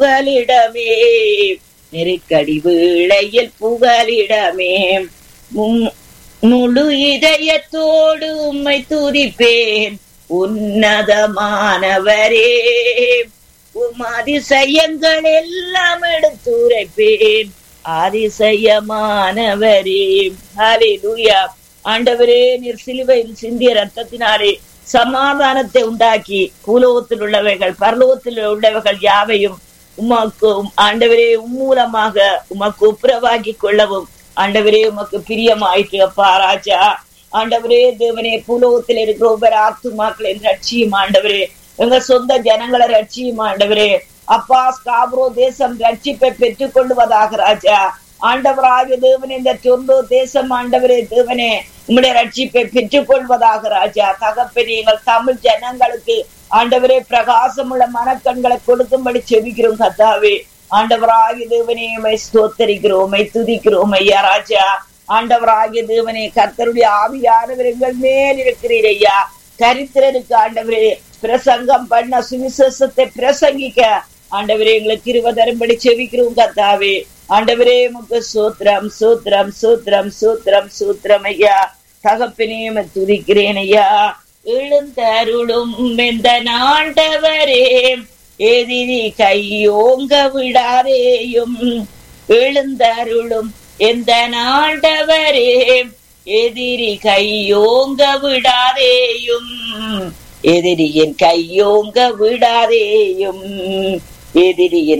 புகலிடமே நெருக்கடி வேளையில் புகலிடமே மும்- முழு இதயத்தோடு உம்மை துதிப்பேன் உன்னதமானவரே உம் அதிசயங்கள் எல்லாம் எடுத்துரைப்பேன் அதிசயமானவரே ஹalleluya ஆண்டவரே நீர் சிலுவையில் சிந்திய ரத்தத்தினாலே சமாதானத்தை உண்டாக்கி பூலோகத்தில் உள்ளவைகள் பரலோகத்தில் உள்ளவைகள் யாவையும் உமக்கு ஆண்டவரே உம்மூலமாக உமக்கு உப்புரவாக்கி கொள்ளவும் ஆண்டவரே உமக்கு பிரியமாயிற்று அப்பா ராஜா ஆண்டவரே தேவனே பூலோகத்தில் இருக்கிற ஒவ்வொரு ஆத்துமாக்களின் ரட்சியும் ஆண்டவரே எங்க சொந்த ஜனங்களை ரட்சியும் ஆண்டவரே அப்பா ஸ்காப்ரோ தேசம் ரட்சிப்பை பெற்றுக் கொள்வதாக ராஜா ஆண்டவராக தேவனே இந்த தொண்டோ தேசம் ஆண்டவரே தேவனே உம்முடைய ரட்சிப்பை பெற்றுக் கொள்வதாக ராஜா தகப்பனே எங்கள் தமிழ் ஜனங்களுக்கு ஆண்டவரே பிரகாசமுள்ள மனக்கண்களை கொடுக்கும்படி செபிக்கிறோம் கத்தாவே ஆண்டவராகிய தேவனே உம்மை ஸ்தோத்தரிக்கிறோம் உம்மை துதிக்கிறோம் ஐயா ராஜா ஆண்டவராகிய தேவனே கர்த்தருடைய ஆவியானவர் எங்கள் மேல் இருக்கிறீர் ஐயா தரித்திரருக்கு ஆண்டவரே பிரசங்கம் பண்ண சுவிசேஷத்தை பிரசங்கிக்க ஆண்டவரே எங்களுக்கு இருவ தரும்படி செவிக்கிறோம் கத்தாவே ஆண்டவரே முக்கு சூத்திரம் சூத்திரம் சூத்திரம் சூத்திரம் சூத்திரம் ஐயா தகப்பினே உம்மை துதிக்கிறேன் ஐயா எழுந்தருளும் எந்த நாண்டவரே எதிரி கையோங்க விடாதேயும் எழுந்தருளும் எந்த நாண்டவரே எதிரி கையோங்க விடாதேயும் எதிரியின் கையோங்க விடாதேயும் எதிரியின்